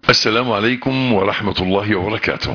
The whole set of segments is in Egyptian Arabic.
السلام عليكم ورحمة الله وبركاته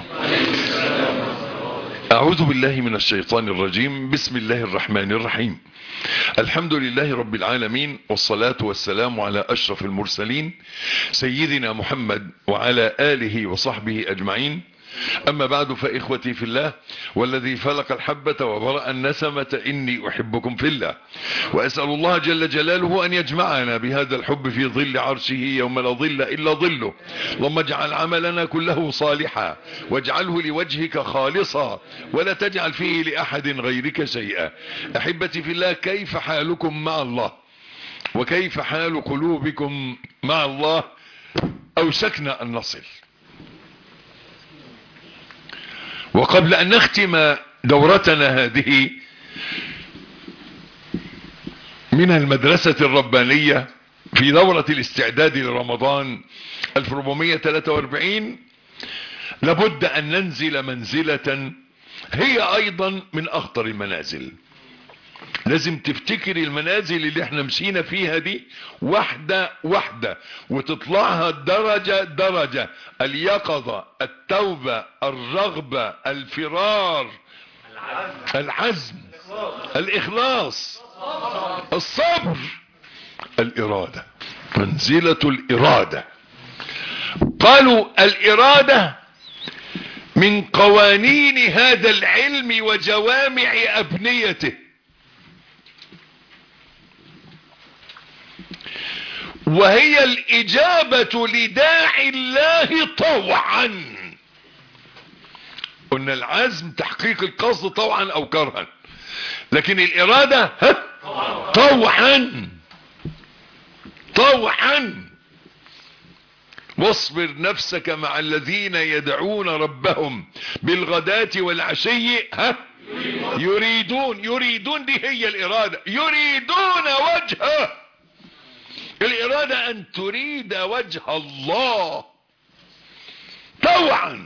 أعوذ بالله من الشيطان الرجيم بسم الله الرحمن الرحيم الحمد لله رب العالمين والصلاة والسلام على أشرف المرسلين سيدنا محمد وعلى آله وصحبه أجمعين أما بعد فإخوتي في الله والذي فلق الحبة وبرأ النسمة إني أحبكم في الله وأسأل الله جل جلاله أن يجمعنا بهذا الحب في ظل عرشه يوم لا ظل إلا ظله اللهم اجعل عملنا كله صالحا واجعله لوجهك خالصا ولا تجعل فيه لأحد غيرك شيئا أحبتي في الله كيف حالكم مع الله وكيف حال قلوبكم مع الله أوشكنا أن نصل وقبل أن نختم دورتنا هذه من المدرسة الربانية في دورة الاستعداد لرمضان 1443 لابد أن ننزل منزلة هي أيضا من أخطر المنازل لازم تفتكر المنازل اللي احنا مشينا فيها دي واحدة واحدة وتطلعها درجة درجة اليقظة التوبة الرغبة الفرار العزم الإخلاص الصبر الإرادة منزلة الإرادة قالوا الإرادة من قوانين هذا العلم وجوامع أبنيته وهي الإجابة لداعي الله طوعا قلنا العزم تحقيق القصد طوعا أو كرها لكن الإرادة ها؟ طوعا طوعا واصبر نفسك مع الذين يدعون ربهم بالغداة والعشي ها يريدون يريدون دي هي الإرادة يريدون وجهه الإرادة أن تريد وجه الله طوعا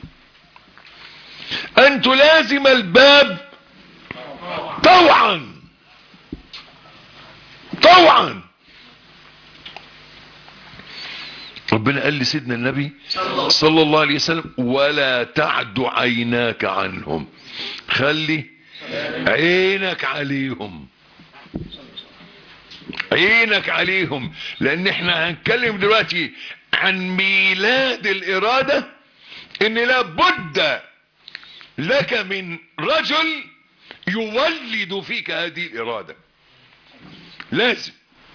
أن تلازم الباب طوعا طوعا ربنا قال لسيدنا النبي صلى الله عليه وسلم ولا تعد عيناك عنهم خلي عينك عليهم عينك عليهم لان احنا هنتكلم دلوقتي عن ميلاد الارادة ان لابد لك من رجل يولد فيك هذه الارادة لازم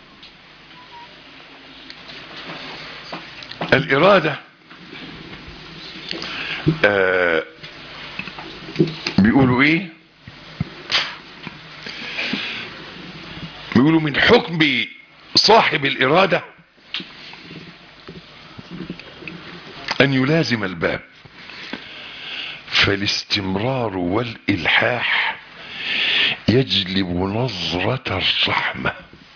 الارادة آه بيقولوا ايه بيقولوا من حكم صاحب الإرادة أن يلازم الباب فالاستمرار والإلحاح يجلب نظرة الرحمة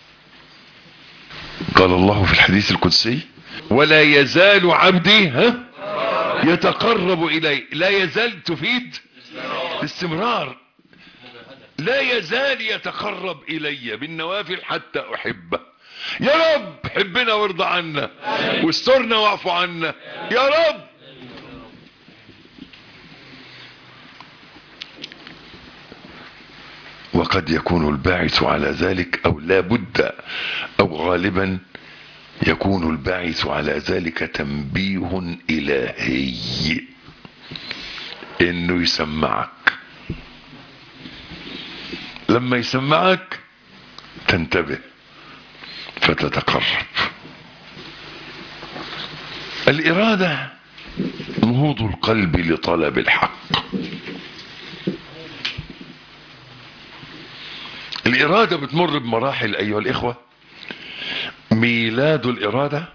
قال الله في الحديث القدسي ولا يزال عبدي ها يتقرب إلي لا يزال تفيد الاستمرار لا يزال يتقرب الي بالنوافل حتى احبه يا رب حبنا وارضى عنا واسترنا واعف عنا يا رب وقد يكون الباعث على ذلك او لا بد او غالبا يكون الباعث على ذلك تنبيه الهي انه يسمعك لما يسمعك تنتبه فتتقرب الإرادة نهوض القلب لطلب الحق الإرادة بتمر بمراحل أيها الإخوة ميلاد الإرادة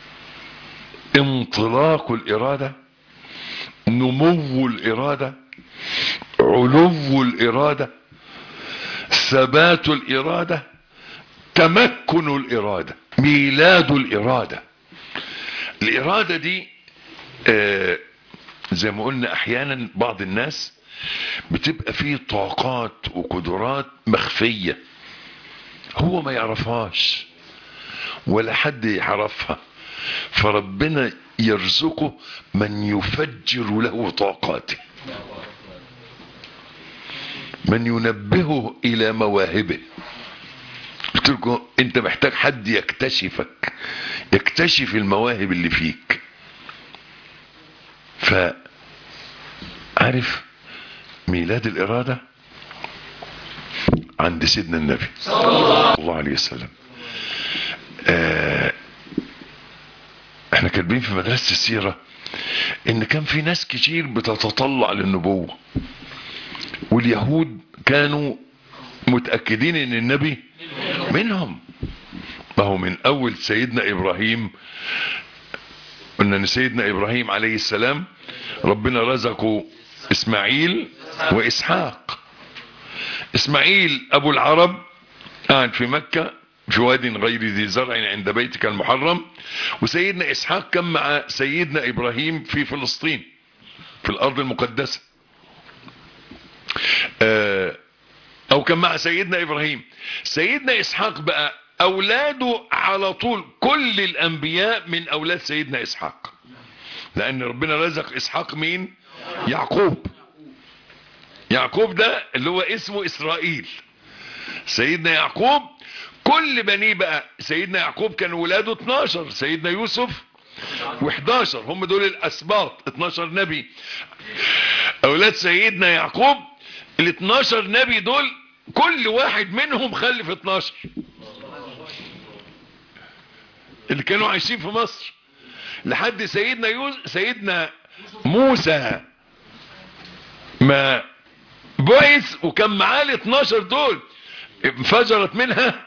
انطلاق الإرادة نمو الإرادة علو الإرادة ثبات الإرادة تمكن الإرادة ميلاد الإرادة الإرادة دي آه زي ما قلنا أحيانا بعض الناس بتبقى فيه طاقات وقدرات مخفية هو ما يعرفهاش ولا حد يعرفها فربنا يرزقه من يفجر له طاقاته من ينبهه الى مواهبه قلت لكم انت محتاج حد يكتشفك يكتشف المواهب اللي فيك ف عارف ميلاد الإرادة عند سيدنا النبي صلى الله عليه وسلم آه احنا كاتبين في مدرسة السيرة ان كان في ناس كتير بتتطلع للنبوة واليهود كانوا متأكدين ان النبي منهم ما هو من اول سيدنا ابراهيم قلنا ان سيدنا ابراهيم عليه السلام ربنا رزقه اسماعيل واسحاق اسماعيل ابو العرب قاعد في مكة في واد غير ذي زرع عند بيتك المحرم وسيدنا اسحاق كان مع سيدنا ابراهيم في فلسطين في الارض المقدسة او كان مع سيدنا ابراهيم سيدنا اسحاق بقى اولاده على طول كل الانبياء من اولاد سيدنا اسحاق لان ربنا رزق اسحاق مين يعقوب يعقوب ده اللي هو اسمه اسرائيل سيدنا يعقوب كل بنيه بقى سيدنا يعقوب كان ولاده 12 سيدنا يوسف و11 هم دول الاسباط 12 نبي اولاد سيدنا يعقوب ال 12 نبي دول كل واحد منهم خلف 12 اللي كانوا عايشين في مصر لحد سيدنا يوز سيدنا موسى ما بعث وكان معاه ال 12 دول انفجرت منها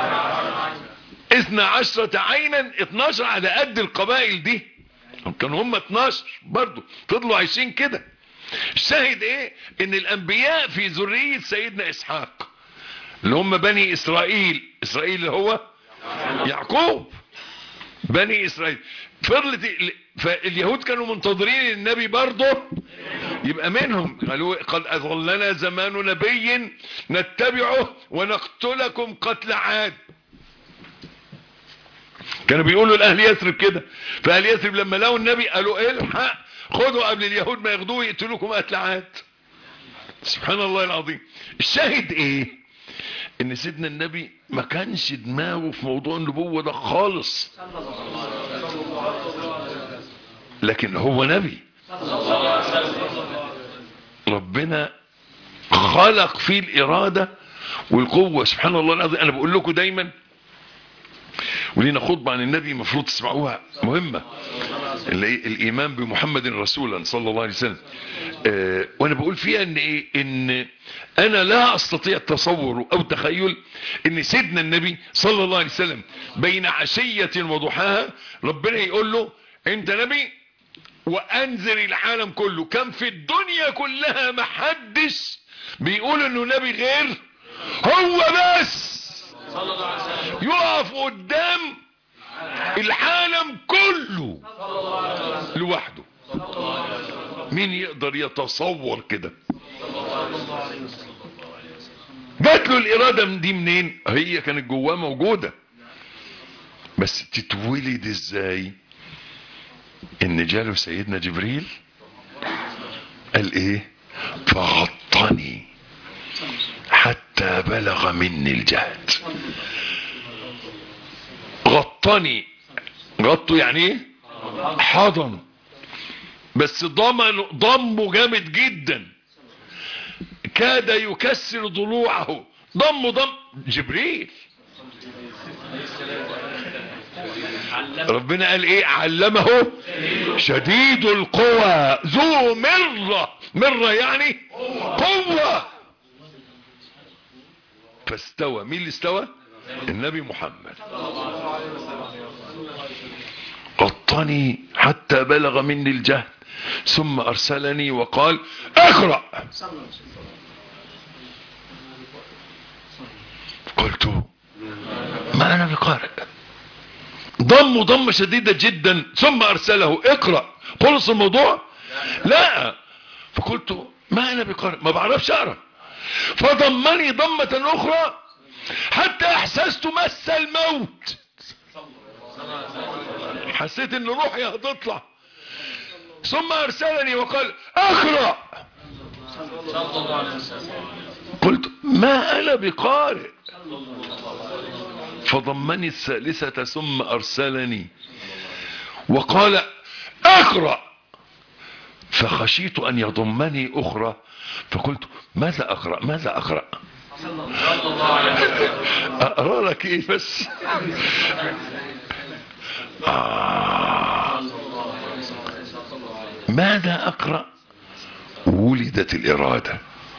اثنى عشرة عينا 12 على قد القبائل دي كانوا هم 12 برضو فضلوا عايشين كده الشاهد ايه ان الانبياء في ذرية سيدنا اسحاق اللي هم بني اسرائيل اسرائيل اللي هو يعقوب بني اسرائيل فضلت فاليهود كانوا منتظرين النبي برضه يبقى منهم قالوا قد اظلنا زمان نبي نتبعه ونقتلكم قتل عاد كانوا بيقولوا الاهل يثرب كده فاهل يثرب لما لقوا النبي قالوا ايه الحق خدوا قبل اليهود ما ياخدوه يقتلوكم قتل عاد سبحان الله العظيم الشاهد ايه ان سيدنا النبي ما كانش دماغه في موضوع النبوة ده خالص لكن هو نبي ربنا خلق فيه الارادة والقوة سبحان الله العظيم انا بقول لكم دايما ولينا خطبة عن النبي المفروض تسمعوها مهمة الايمان بمحمد رسولا صلى الله عليه وسلم أه وانا بقول فيها ان ايه ان انا لا استطيع التصور او تخيل ان سيدنا النبي صلى الله عليه وسلم بين عشية وضحاها ربنا يقول له انت نبي وانذر العالم كله كان في الدنيا كلها محدش بيقول انه نبي غير هو بس يقف قدام العالم كله لوحده مين يقدر يتصور كده جات له الارادة من دي منين هي كانت جواه موجودة بس تتولد ازاي ان جاله سيدنا جبريل قال ايه فغطني حتى بلغ مني الجهد غطني غطوا يعني ايه حضن بس ضمن ضمه جامد جدا كاد يكسر ضلوعه ضمه ضم جبريل ربنا قال ايه علمه شديد القوى ذو مرة مرة يعني قوة فاستوى مين اللي استوى النبي محمد غطني حتى بلغ مني الجهد ثم ارسلني وقال اقرأ قلت ما انا بقارئ ضم ضم شديدة جدا ثم ارسله اقرأ خلص الموضوع لا فقلت ما انا بقارئ ما بعرفش اقرأ فضمني ضمة اخرى حتى احسست مس الموت حسيت ان روحي هتطلع ثم ارسلني وقال اقرأ قلت ما انا بقارئ فضمني الثالثة ثم ارسلني وقال اقرأ فخشيت ان يضمني اخرى فقلت ماذا اقرأ ماذا اقرأ اقرأ لك ايه بس آه. ماذا اقرأ ولدت الارادة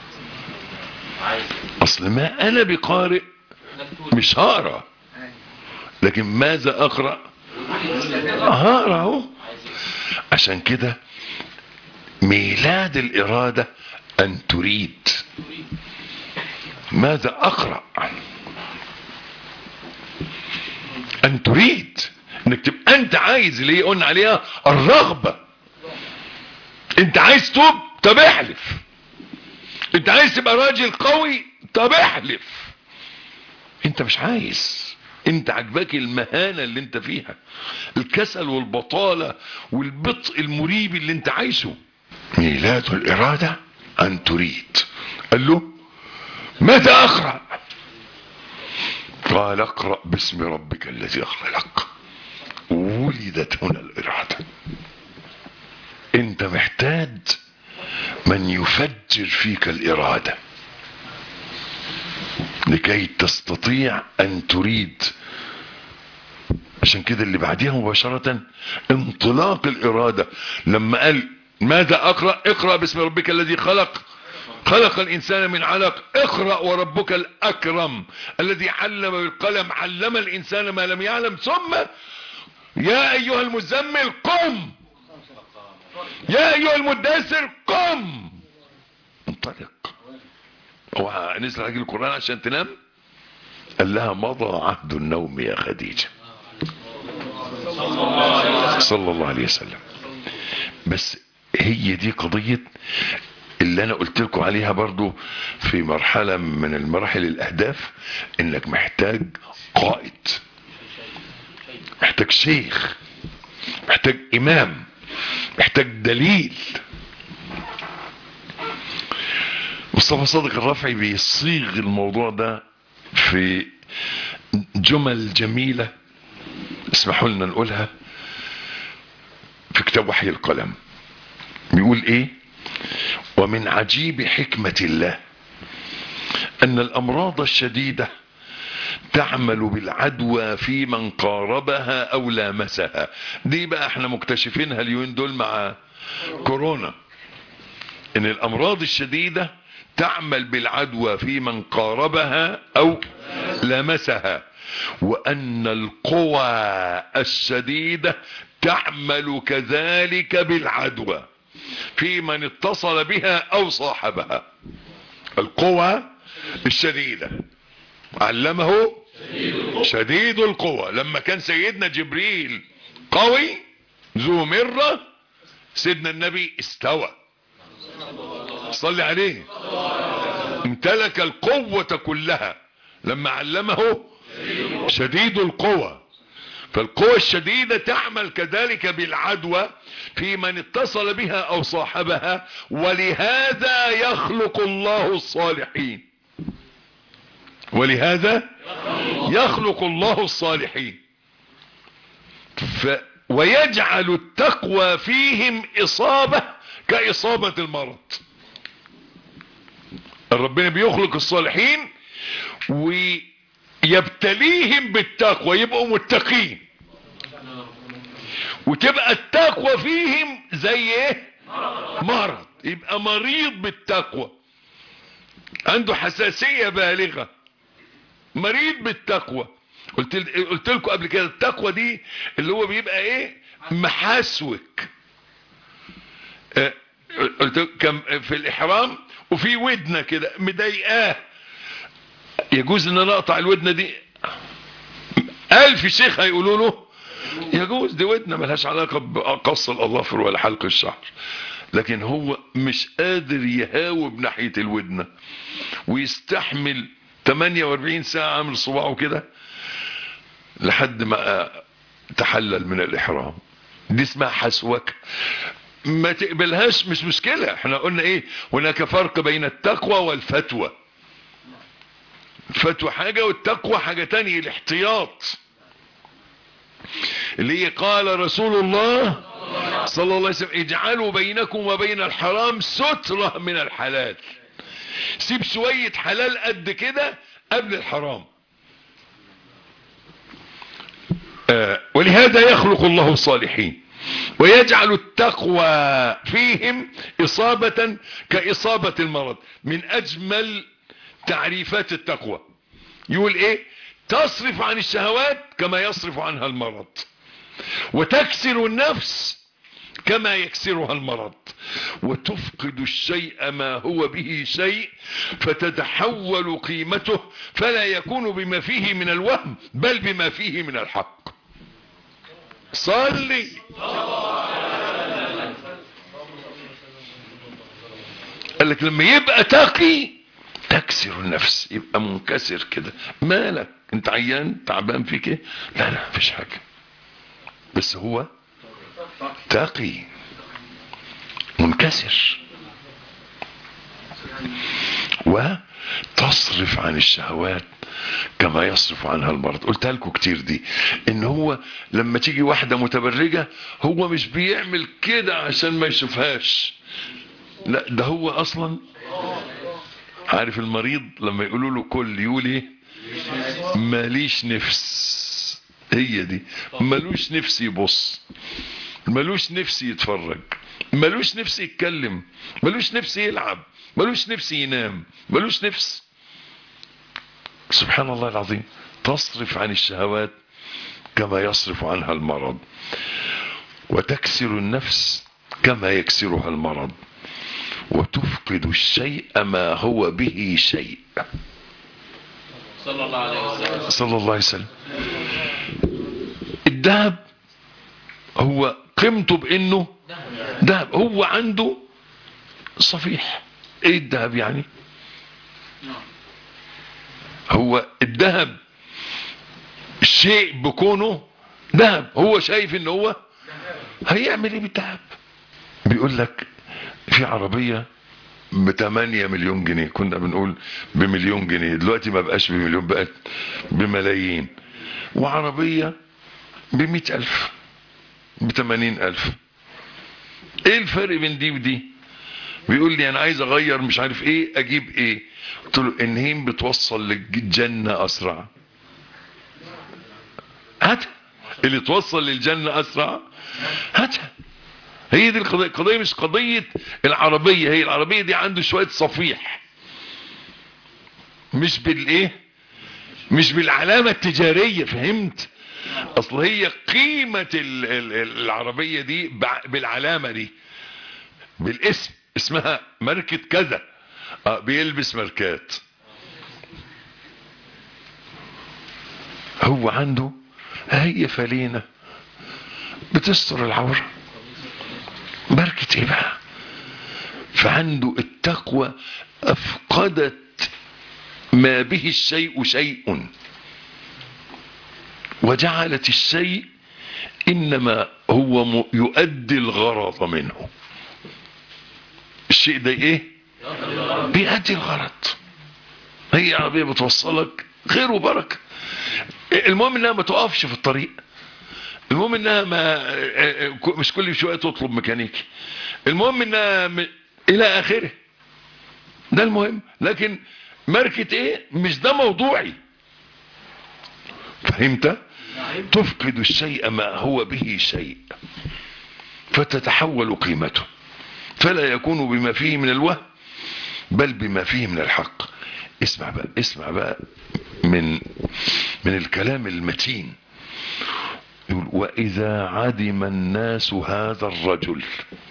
اصل ما انا بقارئ مش هقرأ لكن ماذا اقرأ هقرأ اهو عشان كده ميلاد الارادة ان تريد ماذا اقرأ ان تريد انك تبقى انت عايز اللي قلنا عليها الرغبة انت عايز توب طب احلف انت عايز تبقى راجل قوي طب احلف انت مش عايز انت عجبك المهانة اللي انت فيها الكسل والبطالة والبطء المريب اللي انت عايشه ميلاد الارادة ان تريد قال له ماذا اقرأ قال اقرأ باسم ربك الذي خلق ولدت هنا الارادة انت محتاج من يفجر فيك الارادة لكي تستطيع ان تريد عشان كده اللي بعديها مباشرة انطلاق الارادة لما قال ماذا اقرأ اقرأ باسم ربك الذي خلق خلق الانسان من علق اقرأ وربك الاكرم الذي علم بالقلم علم الانسان ما لم يعلم ثم يا ايها المزمل قم يا ايها المدثر قم انطلق هو نزل عليك القرآن عشان تنام قال لها مضى عهد النوم يا خديجة صلى الله عليه وسلم بس هي دي قضية اللي انا قلت لكم عليها برضو في مرحلة من المراحل الاهداف انك محتاج قائد محتاج شيخ محتاج امام محتاج دليل مصطفى صادق الرافعي بيصيغ الموضوع ده في جمل جميلة اسمحوا لنا نقولها في كتاب وحي القلم بيقول ايه ومن عجيب حكمة الله ان الامراض الشديدة تعمل بالعدوى في من قاربها او لامسها دي بقى احنا مكتشفينها اليومين دول مع كورونا ان الامراض الشديدة تعمل بالعدوى في من قاربها او لمسها وان القوى الشديدة تعمل كذلك بالعدوى في من اتصل بها او صاحبها القوى الشديدة علمه شديد القوى لما كان سيدنا جبريل قوي ذو مرة سيدنا النبي استوى صلي عليه امتلك القوة كلها لما علمه شديد القوى فالقوة الشديدة تعمل كذلك بالعدوى في من اتصل بها او صاحبها ولهذا يخلق الله الصالحين ولهذا يخلق الله الصالحين ف ويجعل التقوى فيهم اصابة كاصابة المرض ربنا بيخلق الصالحين ويبتليهم بالتقوى يبقوا متقين وتبقى التقوى فيهم زي ايه مرض يبقى مريض بالتقوى عنده حساسية بالغة مريض بالتقوى قلت قلت لكم قبل كده التقوى دي اللي هو بيبقى ايه محاسوك اه قلت كم في الاحرام وفي ودنه كده مضايقاه يجوز ان انا اقطع الودنه دي الف شيخ هيقولوا له يجوز دي ودنه ملهاش علاقه بقص الاظافر ولا حلق الشعر لكن هو مش قادر يهاوب ناحيه الودنه ويستحمل 48 ساعه عامل صباعه كده لحد ما تحلل من الاحرام دي اسمها حسوك ما تقبلهاش مش مشكلة احنا قلنا ايه هناك فرق بين التقوى والفتوى الفتوى حاجة والتقوى حاجة تانية الاحتياط اللي قال رسول الله صلى الله عليه وسلم اجعلوا بينكم وبين الحرام سترة من الحلال سيب شوية حلال قد كده قبل الحرام آه ولهذا يخلق الله الصالحين ويجعل التقوى فيهم إصابة كإصابة المرض من أجمل تعريفات التقوى يقول إيه تصرف عن الشهوات كما يصرف عنها المرض وتكسر النفس كما يكسرها المرض وتفقد الشيء ما هو به شيء فتتحول قيمته فلا يكون بما فيه من الوهم بل بما فيه من الحق صلي قال لك لما يبقى تقي تكسر النفس يبقى منكسر كده مالك انت عيان تعبان فيك ايه لا لا مفيش حاجه بس هو تقي منكسر وتصرف عن الشهوات كما يصرف عنها المرض قلتها لكم كتير دي ان هو لما تيجي واحدة متبرجة هو مش بيعمل كده عشان ما يشوفهاش لا ده هو اصلا عارف المريض لما يقولوا له كل يقول ايه ماليش نفس هي دي ملوش نفس يبص ملوش نفس يتفرج ملوش نفس يتكلم ملوش نفس يلعب ملوش نفس ينام ملوش نفس سبحان الله العظيم تصرف عن الشهوات كما يصرف عنها المرض وتكسر النفس كما يكسرها المرض وتفقد الشيء ما هو به شيء صلى الله عليه وسلم صلى الله عليه وسلم الذهب هو قيمته بانه ذهب هو عنده صفيح ايه الذهب يعني هو الذهب الشيء بكونه ذهب هو شايف ان هو هيعمل ايه بالذهب بيقول لك في عربية ب 8 مليون جنيه كنا بنقول بمليون جنيه دلوقتي ما بقاش بمليون بقت بملايين وعربية بمئة ألف بثمانين ألف ايه الفرق بين دي ودي بيقول لي انا عايز اغير مش عارف ايه اجيب ايه قلت له انهين بتوصل للجنة اسرع هات اللي توصل للجنة اسرع هاتها هي دي القضية القضية مش قضية العربية هي العربية دي عنده شوية صفيح مش بالايه مش بالعلامة التجارية فهمت اصل هي قيمة ال- ال- العربية دي بع- بالعلامة دي بالاسم اسمها ماركة كذا آه بيلبس ماركات هو عنده هي فلينة بتستر العورة ماركة ايه بقى فعنده التقوى افقدت ما به الشيء شيء وجعلت الشيء انما هو م- يؤدي الغرض منه الشيء ده ايه بيؤدي الغرض هي عربية بتوصلك خير وبركة المهم انها ما تقفش في الطريق المهم انها ما مش كل شوية تطلب ميكانيكي المهم انها م... الى اخره ده المهم لكن ماركة ايه مش ده موضوعي فهمت تفقد الشيء ما هو به شيء فتتحول قيمته فلا يكون بما فيه من الوهم بل بما فيه من الحق اسمع بقى اسمع بقى من من الكلام المتين يقول واذا عدم الناس هذا الرجل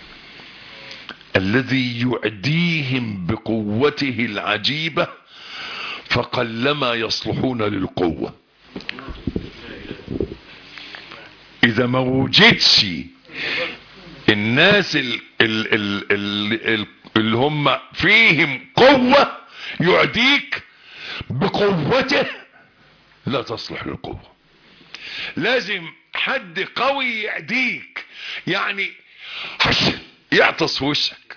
الذي يعديهم بقوته العجيبة فقلما يصلحون للقوة اذا ما وجدش الناس ال ال ال ال ال اللي هم فيهم قوة يعديك بقوته لا تصلح للقوة لازم حد قوي يعديك يعني هش يعطس في وشك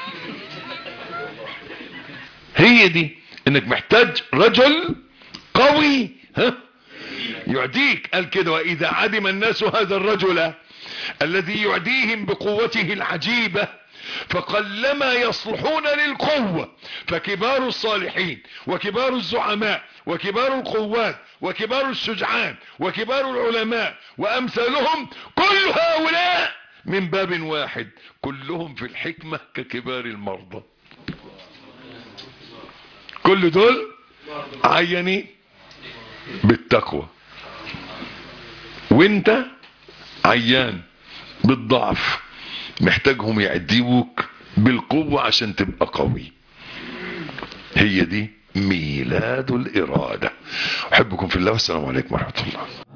هي دي انك محتاج رجل قوي ها يعديك قال كده واذا عدم الناس هذا الرجل الذي يعديهم بقوته العجيبة فقلما يصلحون للقوة فكبار الصالحين وكبار الزعماء وكبار القوات وكبار الشجعان وكبار العلماء وامثالهم كل هؤلاء من باب واحد كلهم في الحكمة ككبار المرضى كل دول عيني بالتقوى وانت عيان بالضعف محتاجهم يعديوك بالقوة عشان تبقى قوي هي دي ميلاد الإرادة أحبكم في الله والسلام عليكم ورحمة الله